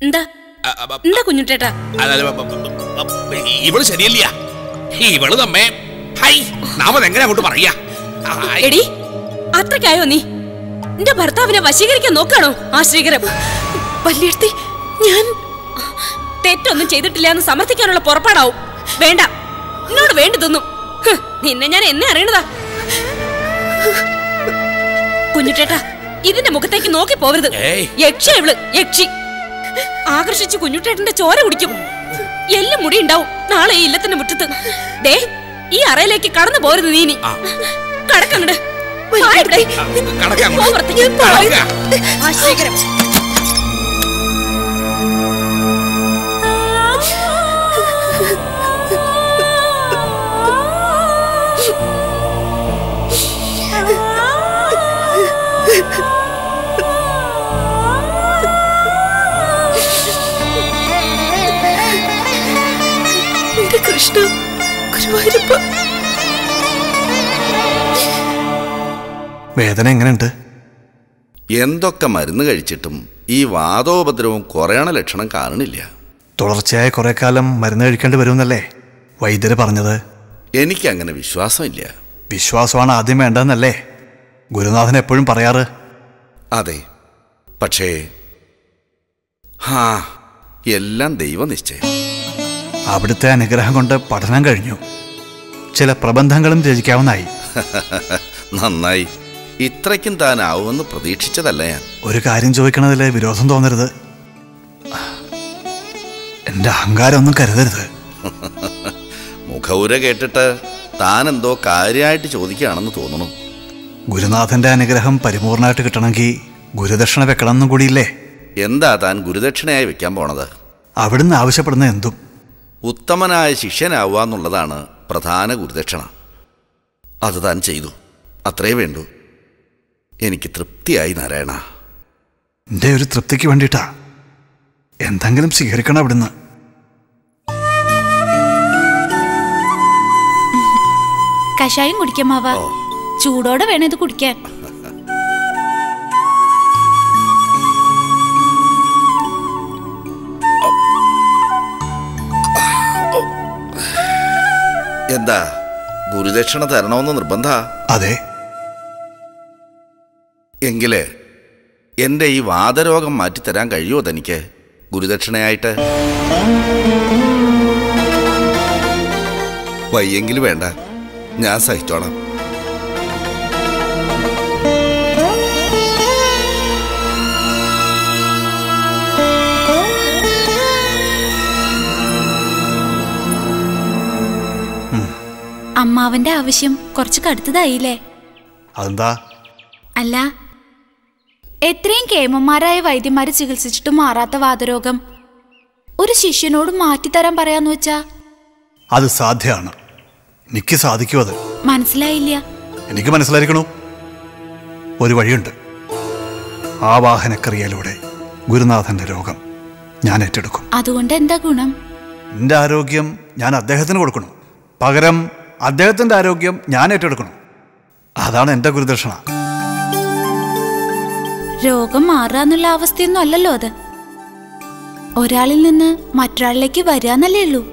എന്താ അ- അ- അ- എന്താ കുഞ്ഞുട്ടേട്ടാ അതായത് ബ- ബ- ബ- ബ- ഇവള് ശരിയല്ല ഇവള് നമ്മെ ഹൈ നാം അതെങ്ങനെ അങ്ങോട്ട് പറയാ ആ, ഐ, എടി അത്രയ്ക്കായോ നീ എന്റെ ഭർത്താവിനെ വശീകരിക്കാൻ നോക്കാണോ ആ ശ്രീകരം വല്യടുത്തി ഞാൻ തെറ്റൊന്നും ചെയ്തിട്ടില്ല എന്ന് സമർത്ഥിക്കാനുള്ള പുറപ്പാടാവും വേണ്ട എന്നോട് വേണ്ടതൊന്നും ഹ്, നിന്നെ ഞാൻ എന്നെ അറിയണതാ കുഞ്ഞുട്ടേട്ടാ ഇതിന്റെ മുഖത്തേക്ക് നോക്കി പോവരുത് ഏയ്. യക്ഷ ഇവള് യക്ഷി ആകർഷിച്ച് കുഞ്ഞുട്ടേട്ടന്റെ ചോര കുടിക്കും എല്ലാം മുടി ഉണ്ടാവും നാളെ ഈ ഇല്ലത്തിന്റെ മുറ്റത്ത് ദേ ഈ അറയിലേക്ക് കടന്നു പോരുത് നീ ഇനി ആ. കടക്കങ്ങട് വാ ഇവിടെ. ആ, കടക്കാം അങ്ങോട്ട്. പോ പുറത്തേക്ക്. കടക്കാം. ആ ശ്രീകരം കൃഷ്ണ ഗുരുവായൂരപ്പ വേദന എങ്ങനെയുണ്ട് എന്തൊക്കെ മരുന്ന് കഴിച്ചിട്ടും ഈ വാദോപദ്രവം കുറയണ ലക്ഷണം കാണണില്ല തുടർച്ചയായ കുറെ കാലം മരുന്ന് കഴിക്കേണ്ടി വരുമെന്നല്ലേ വൈദ്യര് പറഞ്ഞത് എനിക്കങ്ങനെ വിശ്വാസമില്ല വിശ്വാസമാണ് ആദ്യം വേണ്ടതെന്നല്ലേ ഗുരുനാഥൻ എപ്പോഴും പറയാറ് അതെ പക്ഷേ ഹാ എല്ലാം ദൈവനിശ്ചയം അവിടുത്തെ അനുഗ്രഹം കൊണ്ട് പഠനം കഴിഞ്ഞു ചില പ്രബന്ധങ്ങളും രചിക്കാവുന്നായി നന്നായി ഇത്രയ്ക്കും താനാവുമെന്ന് പ്രതീക്ഷിച്ചതല്ല ഞാൻ ഒരു കാര്യം ചോദിക്കണതിൽ വിരോധം തോന്നരുത് എന്റെ അഹങ്കാരം ഒന്നും കരുതരുത് മുഖവുര കേട്ടിട്ട് താൻ എന്തോ കാര്യമായിട്ട് ചോദിക്കുകയാണെന്ന് തോന്നുന്നു ഗുരുനാഥന്റെ അനുഗ്രഹം പരിപൂർണമായിട്ട് കിട്ടണമെങ്കിൽ ഗുരുദക്ഷിണ വെക്കണമെന്നും കൂടിയില്ലേ എന്താ താൻ ഗുരുദക്ഷിണയായി വെക്കാൻ പോണത് അവിടുന്ന് ആവശ്യപ്പെടുന്ന എന്തും ഉത്തമനായ ശിഷ്യനാവുക എന്നുള്ളതാണ് പ്രധാന ഗുരുദക്ഷിണ അത് താൻ ചെയ്തു അത്രേ വേണ്ടൂ എനിക്ക് തൃപ്തിയായി നാരായണ എന്റെ ഒരു തൃപ്തിക്ക് വേണ്ടിയിട്ടാ എന്തെങ്കിലും സ്വീകരിക്കണം അവിടുന്ന് കഷായം കുടിക്കാം മാവ ഓ. ചൂടോടെ വേണം ഇത് കുടിക്കാൻ എന്താ ഗുരുദക്ഷിണ തരണമെന്ന് നിർബന്ധ അതെ എങ്കില് എൻ്റെ ഈ വാദരോഗം മാറ്റിത്തരാൻ കഴിയുമോ തനിക്ക് ഗുരുദക്ഷിണയായിട്ട് വയ്യെങ്കിൽ വേണ്ട ഞാൻ സഹിച്ചോളാം അമ്മാവന്റെ ആവശ്യം കുറച്ച് കടുത്തതായില്ലേ അതെന്താ അല്ല എത്രയും കേമന്മാരായ വൈദ്യന്മാരെ ചികിത്സിച്ചിട്ടും മാറാത്ത വാതരോഗം ഒരു ശിഷ്യനോട് മാറ്റിത്തരാൻ പറയാന്ന് വെച്ചാ അത് സാധ്യമാണ് എനിക്ക് സാധിക്കും അത് മനസ്സിലായില്ല എനിക്ക് മനസ്സിലായിരിക്കണു ഒരു വഴിയുണ്ട് ആവാഹനക്രിയയിലൂടെ ഗുരുനാഥന്റെ രോഗം ഞാൻ ഏറ്റെടുക്കും അതുകൊണ്ട് എന്താ ഗുണം എൻ്റെ ആരോഗ്യം ഞാൻ അദ്ദേഹത്തിന് കൊടുക്കണം പകരം അദ്ദേഹത്തിൻ്റെ ആരോഗ്യം ഞാൻ ഏറ്റെടുക്കണം അതാണ് എൻ്റെ ഗുരുദക്ഷിണ രോഗം മാറാന്നുള്ള അവസ്ഥയൊന്നും അല്ലല്ലോ അത് ഒരാളിൽ നിന്ന് മറ്റൊരാളിലേക്ക് വരാന്നല്ലേ ഉള്ളൂ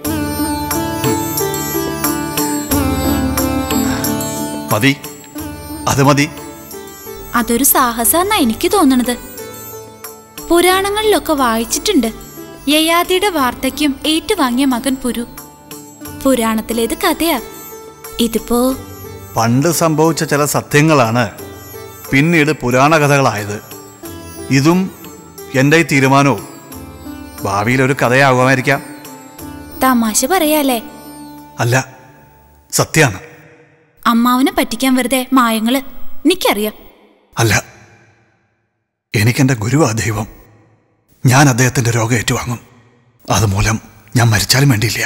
മതി അത് മതി അതൊരു സാഹസാന്നാ എനിക്ക് തോന്നണത് പുരാണങ്ങളിലൊക്കെ വായിച്ചിട്ടുണ്ട് യയാതിയുടെ വാർദ്ധക്യം ഏറ്റുവാങ്ങിയ മകൻ പുരു പുരാണത്തിലേത് കഥയാ ഇതിപ്പോ പണ്ട് സംഭവിച്ച ചില സത്യങ്ങളാണ് പിന്നീട് പുരാണ കഥകളായത് ഇതും എൻ്റെ ഈ തീരുമാനവും ഭാവിയിൽ ഒരു കഥയാകുമായിരിക്കാം തമാശ പറയാലേ അല്ല സത്യമാണ് അമ്മാവനെ പറ്റിക്കാൻ വെറുതെ മായങ്ങള് എനിക്കറിയാം അല്ല എനിക്കെൻ്റെ ഗുരുവാ ദൈവം ഞാൻ അദ്ദേഹത്തിൻ്റെ രോഗം ഏറ്റുവാങ്ങും അതുമൂലം ഞാൻ മരിച്ചാലും വേണ്ടിയില്ല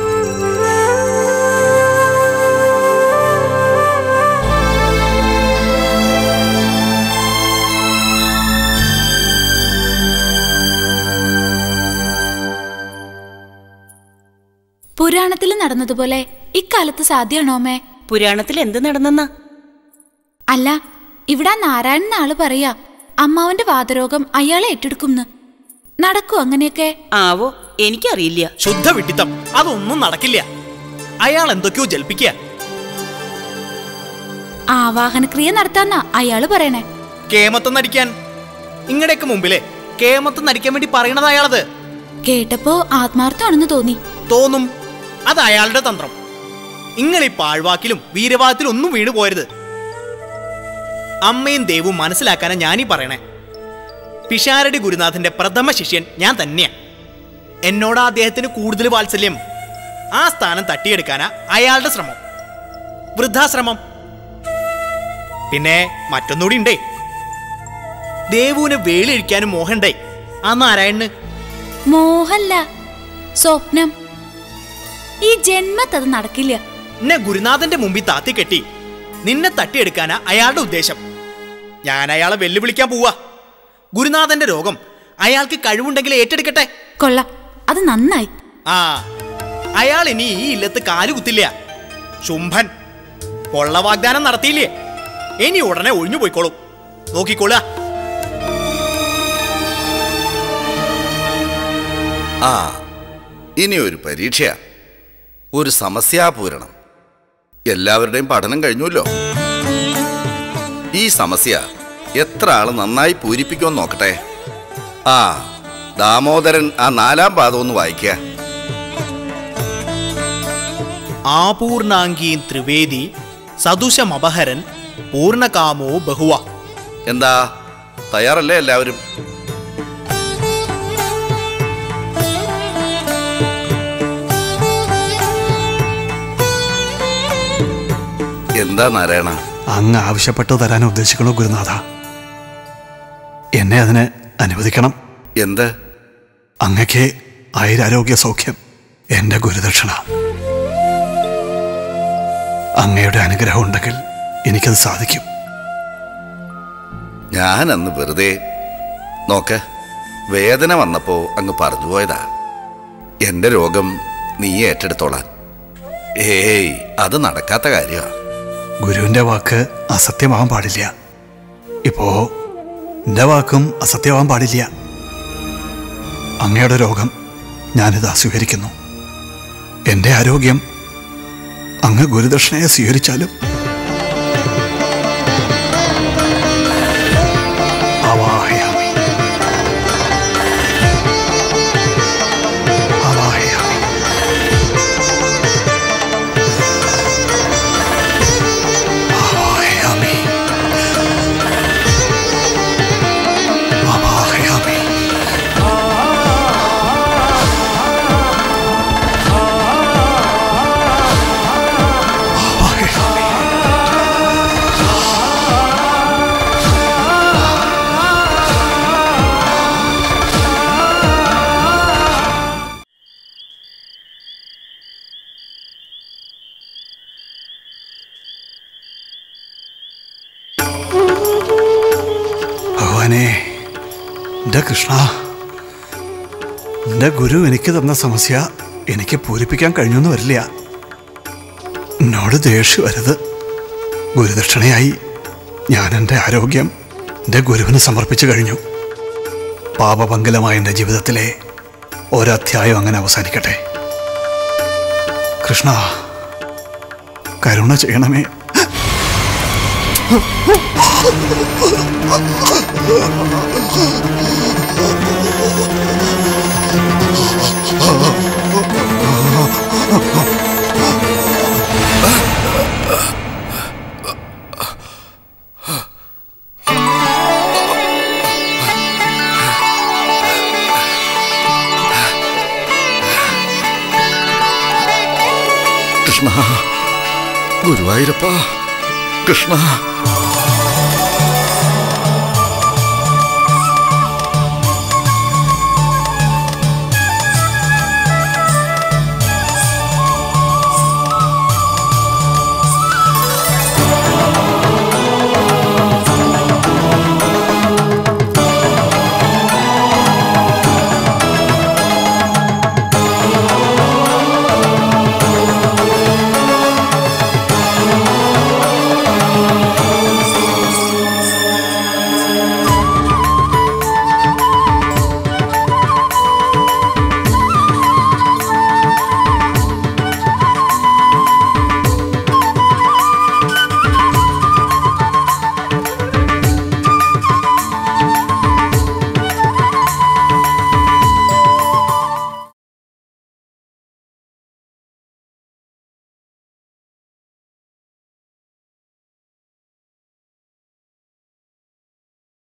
പുരാണത്തിൽ നടന്നതുപോലെ ഇക്കാലത്ത് സാധ്യമാണോ അമ്മേ പുരാണത്തിൽ എന്ത് നടന്നെന്നാ അല്ല ഇവിടെ ആ നാരായണൻ ആള് പറയാ അമ്മാവന്റെ വാതരോഗം അയാളെ ഏറ്റെടുക്കുംന്ന് നടക്കൂ അങ്ങനെയൊക്കെ ആവോ എനിക്കറിയില്ല ശുദ്ധ വിഡിത്തം അതൊന്നും നടക്കില്ല അയാൾ എന്തൊക്കെയോ ജൽപ്പിക്കുക ആവാഹനക്രിയ നടത്താന്നാ അയാള് പറയണേ കേമത്തം നടിക്കാൻ ഇങ്ങടെയൊക്കെ മുമ്പിലെ കേമത്തം നടിക്കാൻ വേണ്ടി പറയണത് അയാളത് കേട്ടപ്പോ ആത്മാർത്ഥമാണെന്ന് തോന്നി തോന്നും അത് അയാളുടെ തന്ത്രം ഇങ്ങളീ പാഴ്വാക്കിലും വീരവാദത്തിലും ഒന്നും വീണു പോരുത് അമ്മയും ദേവും മനസ്സിലാക്കാനാ ഞാനീ പറയണേ പിഷാരടി ഗുരുനാഥന്റെ പ്രഥമ ശിഷ്യൻ ഞാൻ തന്നെയാ എന്നോട് അദ്ദേഹത്തിന് കൂടുതൽ വാത്സല്യം ആ സ്ഥാനം തട്ടിയെടുക്കാനാ അയാളുടെ ശ്രമം വൃദ്ധാശ്രമം പിന്നെ മറ്റൊന്നുകൂടി ഉണ്ടേ ദേവുവിനെ വേളിഴിക്കാനും മോഹണ്ടേ ആ നാരായണന് മോഹല്ല സ്വപ്നം ഈ ജന്മത്തത് നടക്കില്ല എന്നെ ഗുരുനാഥന്റെ മുമ്പിൽ താത്തി കെട്ടി നിന്നെ തട്ടിയെടുക്കാനാ അയാളുടെ ഉദ്ദേശം ഞാൻ അയാളെ വെല്ലുവിളിക്കാൻ പോവാ ഗുരുനാഥന്റെ രോഗം അയാൾക്ക് കഴിവുണ്ടെങ്കിൽ ഏറ്റെടുക്കട്ടെ കൊള്ളാം അത് നന്നായി ആ അയാൾ ഇനി ഈ ഇല്ലത്ത് കാലുകുത്തില്ല ശുംഭൻ കൊള്ള വാഗ്ദാനം നടത്തിയില്ലേ ഇനി ഉടനെ ഒഴിഞ്ഞു പോയിക്കോളും നോക്കിക്കോളുക ആ ഇനി ഒരു പരീക്ഷയാ ഒരു സമസ്യാപൂരണം എല്ലാവരുടെയും പഠനം കഴിഞ്ഞുല്ലോ ഈ സമസ്യ എത്ര ആള് നന്നായി പൂരിപ്പിക്കുമെന്ന് നോക്കട്ടെ ആ ദാമോദരൻ ആ നാലാം പാദം ഒന്ന് വായിക്കുക ആപൂർണാംഗീൻ ത്രിവേദി സദുഷമപഹരൻ പൂർണ്ണകാമോ ബഹുവ എന്താ തയ്യാറല്ലേ എല്ലാവരും എന്താ നാരായണ അങ്ങ് ആവശ്യപ്പെട്ടു തരാൻ ഉദ്ദേശിക്കണോ ഗുരുനാഥ എന്നെ അതിന് അനുവദിക്കണം എന്ത് അങ്ങക്ക് ആയുരാരോഗ്യ സൗഖ്യം എന്റെ ഗുരുദക്ഷിണ അങ്ങയുടെ അനുഗ്രഹം ഉണ്ടെങ്കിൽ എനിക്കത് സാധിക്കും ഞാൻ അന്ന് വെറുതെ നോക്ക് വേദന വന്നപ്പോ അങ്ങ് പറഞ്ഞു പോയതാ എന്റെ രോഗം നീ ഏറ്റെടുത്തോളാൻ ഏയ് അത് നടക്കാത്ത കാര്യമാണ് ഗുരുവിന്റെ വാക്ക് അസത്യമാവാൻ പാടില്ല ഇപ്പോ എന്റെ വാക്കും അസത്യമാവാൻ പാടില്ല അങ്ങയുടെ രോഗം ഞാനിതാ സ്വീകരിക്കുന്നു എന്റെ ആരോഗ്യം അങ്ങ് ഗുരുദക്ഷിണയെ സ്വീകരിച്ചാലും അവാഹയാമി അവാഹയാമി അവാഹയാമി അവാഹയാമി അവാഹയാമി ഭഗവാനെ എൻ്റെ കൃഷ്ണ എൻ്റെ ഗുരു എനിക്ക് തന്ന സമസ്യ എനിക്ക് പൂരിപ്പിക്കാൻ കഴിഞ്ഞൊന്നും വരില്ല എന്നോട് ദേഷ്യം വരുത് ഗുരുദക്ഷിണയായി ഞാൻ എൻ്റെ ആരോഗ്യം എൻ്റെ ഗുരുവിന് സമർപ്പിച്ചു കഴിഞ്ഞു പാപപങ്കലമായ എൻ്റെ ജീവിതത്തിലെ ഒരധ്യായം അങ്ങനെ അവസാനിക്കട്ടെ കൃഷ്ണ കരുണ ചെയ്യണമേ കൃഷ്ണ ഗുരുവായൂരപ്പ കൃഷ്ണ